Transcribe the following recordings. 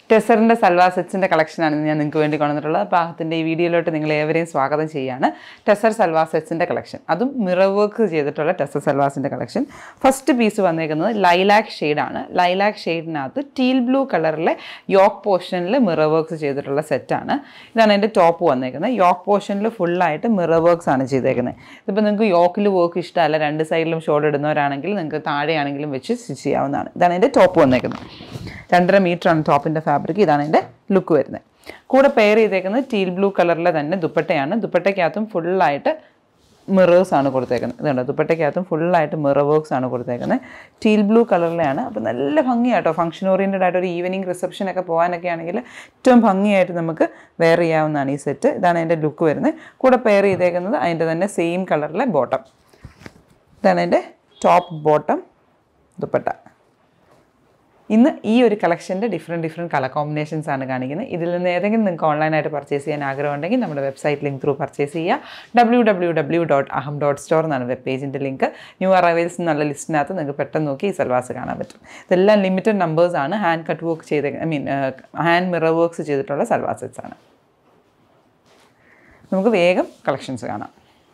ടെസറിൻ്റെ സൽവാർ സെറ്റ്സിൻ്റെ കളക്ഷനാണ് ഇന്ന് ഞാൻ നിങ്ങൾക്ക് വേണ്ടി കൊണ്ടുവന്നിട്ടുള്ളത് അപ്പോൾ അതിൻ്റെ ഈ വീഡിയോയിലോട്ട് നിങ്ങൾ ഏവരെയും സ്വാഗതം ചെയ്യുകയാണ് ടെസർ സൽവാർ സെറ്റ്സിൻ്റെ കളക്ഷൻ അതും മിറർ വർക്ക് ചെയ്തിട്ടുള്ള ടെസർ സൽവാസിൻ്റെ കളക്ഷൻ ഫസ്റ്റ് പീസ് വന്നേക്കുന്നത് ലൈലാക്ക് ഷെയ്ഡാണ് ലൈലാക്ക് ഷെയ്ഡിനകത്ത് ടീൽ ബ്ലൂ കളറിലെ യോക്ക് പോർഷനിൽ മിറർ വർക്ക്സ് ചെയ്തിട്ടുള്ള സെറ്റാണ് ഇതാണ് എൻ്റെ ടോപ്പ് വന്നേക്കുന്നത് യോക്ക് പോർഷനിൽ ഫുള്ളായിട്ട് മിറർ വർക്ക്സ് ആണ് ചെയ്തേക്കുന്നത് ഇതിപ്പോൾ നിങ്ങൾക്ക് യോക്കിൽ വർക്ക് ഇഷ്ടമല്ല രണ്ട് സൈഡിലും ഷോൾഡ് ഇടുന്നവരാണെങ്കിൽ നിങ്ങൾക്ക് താഴെയാണെങ്കിലും വെച്ച് സ്റ്റിച്ച് ചെയ്യാവുന്നതാണ് ഇതാണ് എൻ്റെ ടോപ്പ് വന്നേക്കുന്നത് രണ്ടര മീറ്ററാണ് ടോപ്പിൻ്റെ ഫാബ്രിക് ഇതാണ് എൻ്റെ ലുക്ക് വരുന്നത് കൂടെ പെയർ ചെയ്തേക്കുന്നത് ടീൽ ബ്ലൂ കളറിലെ തന്നെ ദുപ്പട്ടയാണ് ദുപ്പട്ടയ്ക്കകത്തും ഫുള്ളായിട്ട് മിറേഴ്സ് ആണ് കൊടുത്തേക്കുന്നത് ഇതുണ്ട് ദുപ്പട്ടയ്ക്കകത്തും ഫുള്ളായിട്ട് മിറർ വർക്ക്സ് ആണ് കൊടുത്തേക്കുന്നത് ടീൽ ബ്ലൂ കളറിലെയാണ് അപ്പോൾ നല്ല ഭംഗിയാട്ടോ ഫംഗ്ഷൻ ഓറിയൻറ്റഡ് ആയിട്ട് ഒരു ഈവനിങ് റിസപ്ഷനൊക്കെ പോകാനൊക്കെ ആണെങ്കിൽ ഏറ്റവും ഭംഗിയായിട്ട് നമുക്ക് വെയർ ചെയ്യാവുന്നതാണ് ഈ സെറ്റ് ഇതാണ് എൻ്റെ ലുക്ക് വരുന്നത് കൂടെ പെയർ ചെയ്തേക്കുന്നത് അതിൻ്റെ തന്നെ സെയിം കളറിലെ ബോട്ടം ഇതാണ് എൻ്റെ ടോപ്പ് ബോട്ടം ദുപ്പട്ട ഇന്ന് ഈ ഒരു കളക്ഷൻ്റെ ഡിഫറെൻറ്റ് ഡിഫറെൻറ്റ് കളർ കോമ്പിനേഷൻസ് ആണ് കാണിക്കുന്നത് ഇതിൽ നിന്ന് ഏതെങ്കിലും നിങ്ങൾക്ക് ഓൺലൈനായിട്ട് പർച്ചേസ് ചെയ്യാൻ ആഗ്രഹമുണ്ടെങ്കിൽ നമ്മുടെ വെബ്സൈറ്റ് ലിങ്ക് ത്രൂ പർച്ചേസ് ചെയ്യുക W W W dot Aham dot store എന്നാണ് വെബ് പേജിൻ്റെ ലിങ്ക് ന്യൂ അറൈവൽസ് എന്നുള്ള ലിസ്റ്റിനകത്ത് നിങ്ങൾക്ക് പെട്ടെന്ന് നോക്കി ഈ സൽവാസ് കാണാൻ പറ്റും ഇതെല്ലാം ലിമിറ്റഡ് നമ്പേഴ്സാണ് ഹാൻഡ് കട്ട് വർക്ക് ചെയ്ത I mean hand mirror works ചെയ്തിട്ടുള്ള സൽവാർ സെറ്റ്സ് ആണ് നമുക്ക് വേഗം കളക്ഷൻസ് കാണാം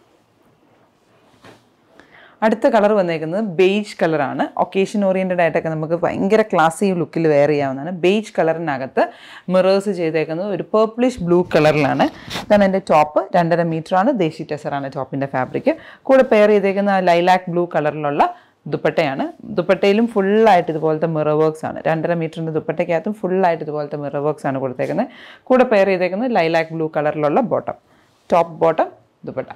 അടുത്ത കളർ വന്നേക്കുന്നത് ബേജ് കളറാണ് ഒക്കേഷൻ ഓറിയൻറ്റഡ് ആയിട്ടൊക്കെ നമുക്ക് ഭയങ്കര ക്ലാസി ലുക്കിൽ വെയർ ചെയ്യാവുന്നതാണ് ബേജ് കളറിനകത്ത് മിറേഴ്സ് ചെയ്തേക്കുന്നത് ഒരു പേർപ്പിളിഷ് ബ്ലൂ കളറിലാണ് ഇതാണ് എൻ്റെ ടോപ്പ് രണ്ടര മീറ്ററാണ് ദേശി ടെസറാണ് ടോപ്പിൻ്റെ ഫാബ്രിക് കൂടെ പെയർ ചെയ്തേക്കുന്ന ലൈലാക്ക് ബ്ലൂ കളറിലുള്ള ദുപ്പട്ടയാണ് ദുപ്പട്ടയിലും ഫുള്ളായിട്ട് ഇതുപോലത്തെ മിറർ വർക്ക്സ് ആണ് രണ്ടര മീറ്ററിൻ്റെ ദുപ്പട്ടയ്ക്കകത്തും ഫുള്ളായിട്ട് ഇതുപോലത്തെ മിറർ വർക്ക്സ് ആണ് കൊടുത്തേക്കുന്നത് കൂടെ പെയർ ചെയ്തേക്കുന്നത് ലൈലാക്ക് ബ്ലൂ കളറിലുള്ള ബോട്ടം ടോപ്പ് ബോട്ടം ദുപ്പട്ട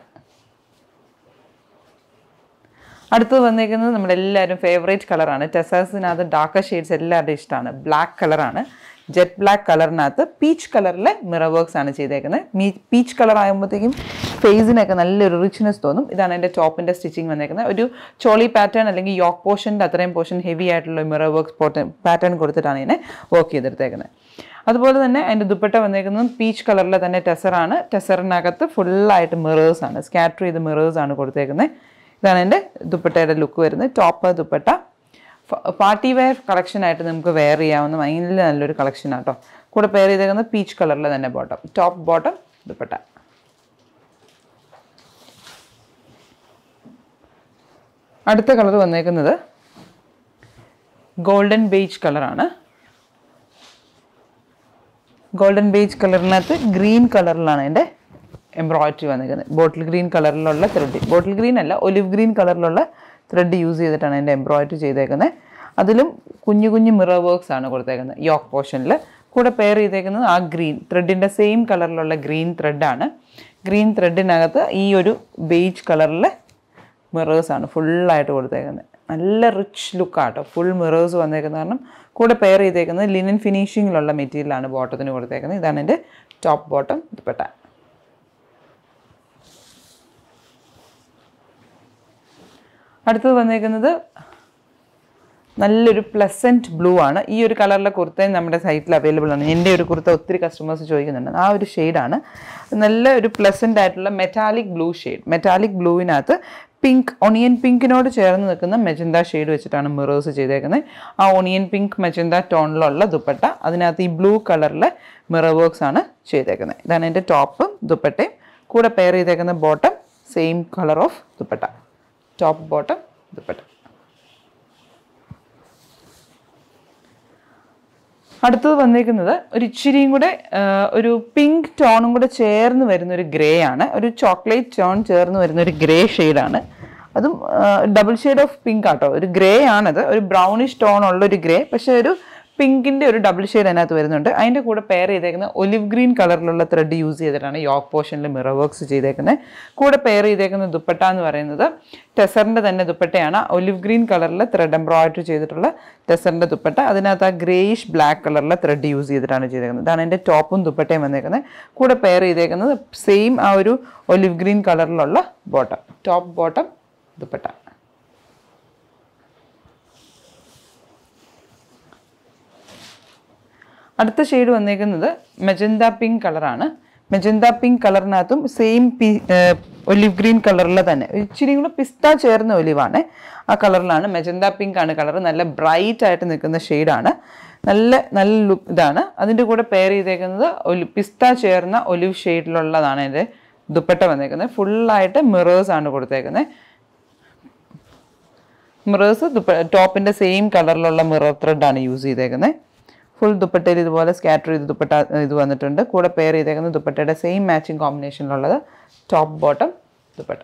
അടുത്തത് വന്നേക്കുന്നത് നമ്മുടെ എല്ലാവരും ഫേവറേറ്റ് കളറാണ് ടെസേഴ്സിനകത്ത് ഡാർക്കർ ഷെയ്ഡ്സ് എല്ലാവരുടെയും ഇഷ്ടമാണ് ബ്ലാക്ക് കളറാണ് ജെറ്റ് ബ്ലാക്ക് കളറിനകത്ത് പീച്ച് കളറിലെ മിറർ വർക്ക്സ് ആണ് ചെയ്തേക്കുന്നത് മീ പീച്ച് കളർ ആകുമ്പോഴത്തേക്കും ഫേസിനൊക്കെ നല്ലൊരു റിച്ച്നെസ് തോന്നും ഇതാണ് എൻ്റെ ടോപ്പിൻ്റെ സ്റ്റിച്ചിങ് വന്നേക്കുന്നത് ഒരു ചോളി പാറ്റേൺ അല്ലെങ്കിൽ യോക്ക് പോർഷൻ്റെ അത്രയും പോർഷൻ ഹെവി ആയിട്ടുള്ള മിറർ വർക്ക്സ് പാറ്റേൺ കൊടുത്തിട്ടാണ് ഇതിനെ വർക്ക് ചെയ്തെടുത്തേക്കുന്നത് അതുപോലെ തന്നെ അതിൻ്റെ ദുപ്പട്ട വന്നേക്കുന്നത് പീച്ച് കളറിലെ തന്നെ ടെസറാണ് ടെസറിനകത്ത് ഫുള്ളായിട്ട് മിറേഴ്സ് ആണ് സ്കാറ്റർ ചെയ്ത് മിറേഴ്സ് ആണ് കൊടുത്തേക്കുന്നത് ഇതാണ് എൻ്റെ ദുപ്പട്ടയുടെ ലുക്ക് വരുന്നത് ടോപ്പ് ദുപ്പട്ട പാർട്ടി വെയർ കളക്ഷനായിട്ട് നമുക്ക് വെയർ ചെയ്യാവുന്ന ഭയങ്കര നല്ലൊരു കളക്ഷൻ ആട്ടോ കൂടെ പെയർ ചെയ്തേക്കുന്നത് പീച്ച് കളറിലെ തന്നെ ബോട്ടം ടോപ്പ് ബോട്ടം ദുപ്പട്ട അടുത്ത കളർ വന്നേക്കുന്നത് ഗോൾഡൻ ബേജ് കളറാണ് ഗോൾഡൻ ബേജ് കളറിനകത്ത് ഗ്രീൻ കളറിലാണ് എൻ്റെ എംബ്രോയിഡറി വന്നിരിക്കുന്നത് ബോട്ടിൽ ഗ്രീൻ കളറിലുള്ള ത്രെഡ് ബോട്ടിൽ ഗ്രീൻ അല്ല ഒലിവ് ഗ്രീൻ കളറിലുള്ള ത്രെഡ് യൂസ് ചെയ്തിട്ടാണ് എൻ്റെ എംബ്രോയിഡറി ചെയ്തേക്കുന്നത് അതിലും കുഞ്ഞു കുഞ്ഞു മിറർ വർക്ക്സ് ആണ് കൊടുത്തേക്കുന്നത് യോക്ക് പോർഷനിൽ കൂടെ പെയർ ചെയ്തേക്കുന്നത് ആ ഗ്രീൻ ത്രെഡിൻ്റെ സെയിം കളറിലുള്ള ഗ്രീൻ ത്രെഡാണ് ഗ്രീൻ ത്രെഡിനകത്ത് ഈ ഒരു ബേജ് കളറിലെ മിറേഴ്സ് ആണ് ഫുള്ളായിട്ട് കൊടുത്തേക്കുന്നത് നല്ല റിച്ച് ലുക്കാട്ടോ ഫുൾ മിറേഴ്സ് വന്നേക്കുന്നത് കാരണം കൂടെ പെയർ ചെയ്തേക്കുന്നത് ലിനൻ ഫിനിഷിങ്ങിലുള്ള മെറ്റീരിയലാണ് ബോട്ടത്തിന് കൊടുത്തേക്കുന്നത് ഇതാണ് എൻ്റെ ടോപ്പ് ബോട്ടം ദുപ്പട്ട അടുത്തത് വന്നേക്കുന്നത് നല്ലൊരു പ്ലസൻറ്റ് ബ്ലൂ ആണ് ഈ ഒരു കളറിലെ കുർത്തയും നമ്മുടെ സൈറ്റിൽ അവൈലബിൾ ആണ് എൻ്റെ ഒരു കുർത്ത ഒത്തിരി കസ്റ്റമേഴ്സ് ചോദിക്കുന്നുണ്ട് ആ ഒരു ഷെയ്ഡാണ് നല്ല ഒരു പ്ലസൻ്റ് ആയിട്ടുള്ള മെറ്റാലിക് ബ്ലൂ ഷെയ്ഡ് മെറ്റാലിക് ബ്ലൂവിനകത്ത് പിങ്ക് ഒണിയൻ പിങ്കിനോട് ചേർന്ന് നിൽക്കുന്ന മെജന്ത ഷെയ്ഡ് വെച്ചിട്ടാണ് മിറേഴ്സ് ചെയ്തേക്കുന്നത് ആ ഒണിയൻ പിങ്ക് മെജന്ത ടോണിലുള്ള ദുപ്പട്ട അതിനകത്ത് ഈ ബ്ലൂ കളറിലെ മിറർ വർക്ക്സ് ആണ് ചെയ്തേക്കുന്നത് ഇതാണ് എൻ്റെ ടോപ്പും ദുപ്പട്ടയും കൂടെ പെയർ ചെയ്തേക്കുന്ന bottom same colour of dupatta top bottom dupatta അടുത്തത് വന്നേക്കുന്നത് ഒരു ഇച്ചിരിയും കൂടെ ആ, ഒരു പിങ്ക് ടോണും കൂടെ ചേർന്ന് വരുന്ന ഒരു ഗ്രേ ആണ് ഒരു ചോക്ലേറ്റ് ടോൺ ചേർന്ന് വരുന്ന ഒരു ഗ്രേ ഷെയ്ഡാണ് അതും ഡബിൾ ഷെയ്ഡ് ഓഫ് പിങ്ക് ആട്ടോ ഒരു ഗ്രേ ആണത് ഒരു ബ്രൗണിഷ് ടോൺ ഉള്ള ഒരു ഗ്രേ പക്ഷേ ഒരു പിങ്കിൻ്റെ ഒരു ഡബിൾ ഷെയ്ഡ് അതിനകത്ത് വരുന്നുണ്ട് അതിൻ്റെ കൂടെ പെയർ ചെയ്തേക്കുന്ന ഒലിവ് ഗ്രീൻ കളറിലുള്ള ത്രെഡ് യൂസ് ചെയ്തിട്ടാണ് യോക്ക് പോർഷനിൽ മിറർ വർക്ക്സ് ചെയ്തേക്കുന്നത് കൂടെ പെയർ ചെയ്തേക്കുന്ന ദുപ്പട്ട എന്ന് പറയുന്നത് ടെസറിൻ്റെ തന്നെ ദുപ്പട്ടയാണ് ഒലിവ് ഗ്രീൻ കളറിൽ ത്രെഡ് എംബ്രോയിഡറി ചെയ്തിട്ടുള്ള ടെസറിൻ്റെ ദുപ്പട്ട അതിനകത്ത് ആ ഗ്രേയിഷ് ബ്ലാക്ക് കളറിലെ ത്രെഡ് യൂസ് ചെയ്തിട്ടാണ് ചെയ്തേക്കുന്നത് ഇതാണ് എൻ്റെ ടോപ്പും ദുപ്പട്ടയും വന്നേക്കുന്നത് കൂടെ പെയർ ചെയ്തേക്കുന്നത് സെയിം ആ ഒരു ഒലിവ് ഗ്രീൻ കളറിലുള്ള ബോട്ടം ടോപ്പ് ബോട്ടം ദുപ്പട്ട അടുത്ത ഷെയ്ഡ് വന്നേക്കുന്നത് മെജന്ത പിങ്ക് കളറാണ് മെജന്ത പിങ്ക് കളറിനകത്തും സെയിം പി ഒലിവ് ഗ്രീൻ കളറിൽ തന്നെ ഇച്ചിരി കൂടെ പിസ്ത ചേർന്ന ഒലിവാണ് ആ കളറിലാണ് മെജന്ത പിങ്ക് ആണ് കളർ നല്ല ബ്രൈറ്റ് ആയിട്ട് നിൽക്കുന്ന ഷെയ്ഡാണ് നല്ല നല്ല ലുക്ക് ഇതാണ് അതിൻ്റെ കൂടെ പെയർ ചെയ്തേക്കുന്നത് ഒലി പിസ്ത ചേർന്ന ഒലിവ് ഷെയ്ഡിലുള്ളതാണ് എൻ്റെ ദുപ്പട്ട വന്നേക്കുന്നത് ഫുള്ളായിട്ട് മിറേഴ്സ് ആണ് കൊടുത്തേക്കുന്നത് മിറേഴ്സ് ദുപ്പ ടോപ്പിൻ്റെ സെയിം കളറിലുള്ള മിറർ ത്രെഡാണ് യൂസ് ചെയ്തേക്കുന്നത് ഫുൾ ദുപ്പട്ടയിൽ ഇതുപോലെ സ്കാറ്റർ ചെയ്ത് ദുപ്പട്ട ഇത് വന്നിട്ടുണ്ട് കൂടെ പെയർ ചെയ്തേക്കുന്നത് ദുപ്പട്ടയുടെ സെയിം മാച്ചിങ് കോമ്പിനേഷനിലുള്ളത് ടോപ്പ് ബോട്ടം ദുപ്പട്ട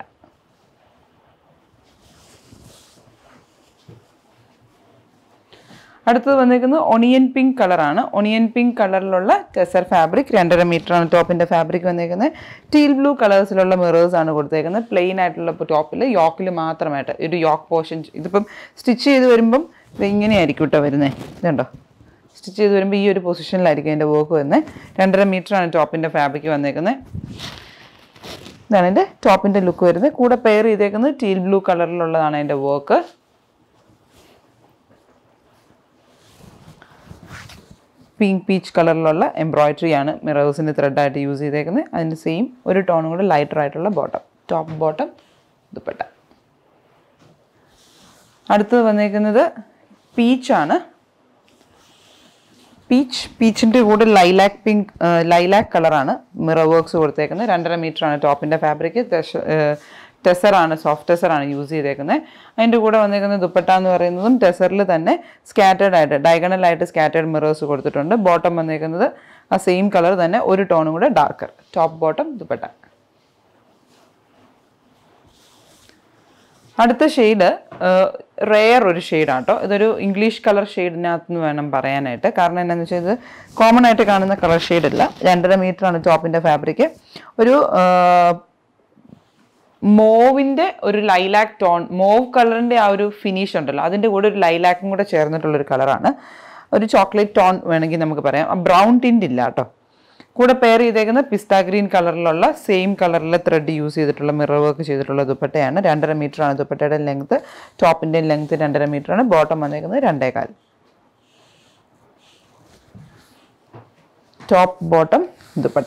അടുത്തത് വന്നിരിക്കുന്നത് ഒണിയൻ പിങ്ക് കളറാണ് ഒണിയൻ പിങ്ക് കളറിലുള്ള ടെസർ ഫാബ്രിക് രണ്ടര മീറ്ററാണ് ടോപ്പിൻ്റെ ഫാബ്രിക് വന്നിരിക്കുന്നത് ടീൽ ബ്ലൂ കളേഴ്സിലുള്ള മിറേഴ്സ് ആണ് കൊടുത്തേക്കുന്നത് പ്ലെയിൻ ആയിട്ടുള്ള ടോപ്പിൽ യോക്കിൽ മാത്രമായിട്ട് ഒരു യോക്ക് പോർഷൻ ഇതിപ്പം സ്റ്റിച്ച് ചെയ്ത് വരുമ്പം ഇത് ഇങ്ങനെയായിരിക്കും കേട്ടോ വരുന്നത് ഇതുണ്ടോ സ്റ്റിച്ച് ചെയ്ത് വരുമ്പോൾ ഈ ഒരു പൊസിഷനിലായിരിക്കും എൻ്റെ വർക്ക് വരുന്നത് രണ്ടര മീറ്ററാണ് ടോപ്പിൻ്റെ ഫാബ്രിക് വന്നേക്കുന്നത് ഇതാണ് എൻ്റെ ടോപ്പിൻ്റെ ലുക്ക് വരുന്നത് കൂടെ പെയർ ചെയ്തേക്കുന്നത് ടീൽ ബ്ലൂ കളറിലുള്ളതാണ് എൻ്റെ വർക്ക് പിങ്ക് പീച്ച് കളറിലുള്ള എംബ്രോയിഡറി ആണ് മിറേഴ്സിൻ്റെ ത്രെഡായിട്ട് യൂസ് ചെയ്തേക്കുന്നത് അതിൻ്റെ സെയിം ഒരു ടോണും കൂടെ ലൈറ്റർ ആയിട്ടുള്ള ബോട്ടം ടോപ്പ് ബോട്ടം ദുപ്പട്ട അടുത്തത് വന്നേക്കുന്നത് പീച്ചാണ് പീച്ച് പീച്ചിൻ്റെ കൂടെ ലൈലാക്ക് പിങ്ക് ലൈലാക്ക് കളറാണ് മിറർ വർക്ക്സ് കൊടുത്തേക്കുന്നത് രണ്ടര മീറ്ററാണ് ടോപ്പിൻ്റെ ഫാബ്രിക് ടെസറാണ് സോഫ്റ്റ് ടെസറാണ് യൂസ് ചെയ്തേക്കുന്നത് അതിൻ്റെ കൂടെ വന്നേക്കുന്ന ദുപ്പട്ട എന്ന് പറയുന്നതും ടെസറിൽ തന്നെ സ്കാറ്റേഡ് ആയിട്ട് ഡയഗണലായിട്ട് സ്കാറ്റേഡ് മിറേഴ്സ് കൊടുത്തിട്ടുണ്ട് ബോട്ടം വന്നേക്കുന്നത് ആ സെയിം കളർ തന്നെ ഒരു ടോണും കൂടെ ഡാർക്കർ ടോപ്പ് ബോട്ടം ദുപ്പട്ട അടുത്ത ഷെയ്ഡ് റെയർ ഒരു ഷെയ്ഡാണ് കേട്ടോ ഇതൊരു ഇംഗ്ലീഷ് കളർ ഷെയ്ഡിനകത്ത് നിന്ന് വേണം പറയാനായിട്ട് കാരണം എന്താണെന്ന് വെച്ചാൽ ഇത് കോമൺ ആയിട്ട് കാണുന്ന കളർ ഷെയ്ഡല്ല രണ്ടര മീറ്ററാണ് ടോപ്പിൻ്റെ ഫാബ്രിക് ഒരു മോവിൻ്റെ ഒരു ലൈലാക്ക് ടോൺ മോവ് കളറിൻ്റെ ആ ഒരു ഫിനിഷ് ഉണ്ടല്ലോ അതിൻ്റെ കൂടെ ഒരു ലൈലാക്കും കൂടെ ചേർന്നിട്ടുള്ളൊരു കളറാണ് ഒരു ചോക്ലേറ്റ് ടോൺ വേണമെങ്കിൽ നമുക്ക് പറയാം ബ്രൗൺ ടിൻ്റ് ഇല്ല കേട്ടോ കൂടെ പെയർ ചെയ്തേക്കുന്ന പിസ്ത ഗ്രീൻ കളറിലുള്ള സെയിം കളറിലെ ത്രെഡ് യൂസ് ചെയ്തിട്ടുള്ള മിറർ വർക്ക് ചെയ്തിട്ടുള്ള ദുപ്പട്ടയാണ് രണ്ടര മീറ്ററാണ് ദുപ്പട്ടയുടെ ലെങ്ത് ടോപ്പിൻ്റെ ലെങ്ത് രണ്ടര മീറ്ററാണ് ബോട്ടം വന്നേക്കുന്നത് രണ്ടേകാൽ ടോപ്പ് ബോട്ടം ദുപ്പട്ട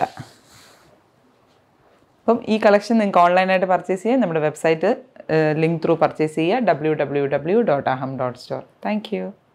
അപ്പം ഈ കളക്ഷൻ നിങ്ങൾക്ക് ഓൺലൈനായിട്ട് പർച്ചേസ് ചെയ്യാം നമ്മുടെ വെബ്സൈറ്റ് ലിങ്ക് ത്രൂ പർച്ചേസ് ചെയ്യുക W W W dot Aham dot store thank U